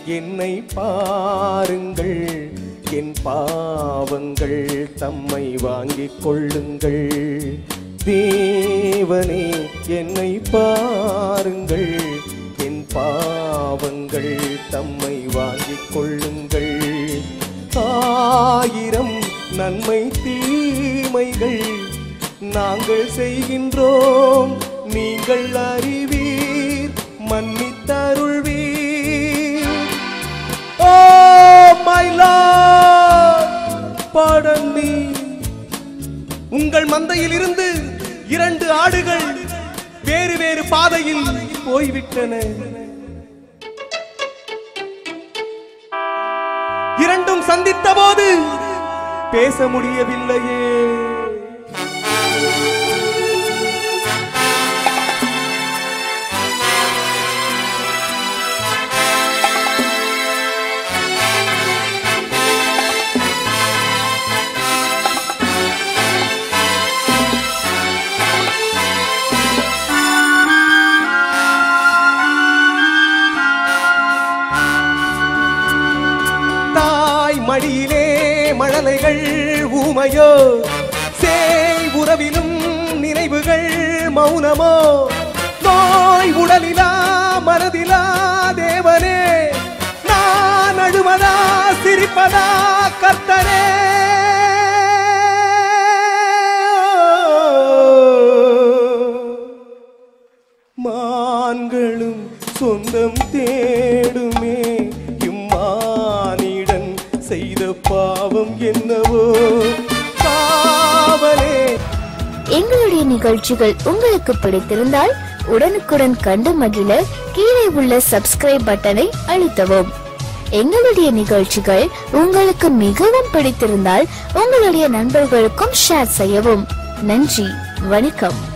என்னை பாருங்கள் என் பாவங்கள் தம்மை வாங்கிக் கொள்ளுங்கள் தேவனே என்னை பாருங்கள் என் பாவங்கள் தம்மை வாங்கிக் கொள்ளுங்கள் ஆயிரம் நன்மை தீமைகள் நாங்கள் செய்கின்றோம் நீங்கள் அறிவீர் மன்னித்தருள்வீர் oh my Lord pardon me உங்கள் மந்தையில் இருந்து இரண்டு ஆடுகள் வேறு வேறு பாதையில் போய்விட்டன இரண்டும் சந்தித்த போது பேச முடியவில்லையே தாய் மடியிலே மழலைகள் ஊமையோ சேய் உறவிலும் நினைவுகள் மௌனமோ நோய் உடலிலா மனதிலா தேவனே நான் அழுவதா சிரிப்பதா கர்த்தரே மான்களும் சொந்தம் தேடுமே இம்மானிடன் செய்த பாவம் என்னவோ காவலே எங்களுடைய நிகழ்ச்சிகள் உங்களுக்கு பிடித்திருந்தால் உடனுக்குடன் கண்டு மகிழ கீழே உள்ள சப்ஸ்கிரைப் பட்டனை அழுத்தவும் எங்களுடைய நிகழ்ச்சிகள் உங்களுக்கு மிகவும் பிடித்திருந்தால் உங்களுடைய நண்பர்களுக்கும் ஷேர் செய்யவும் நன்றி வணக்கம்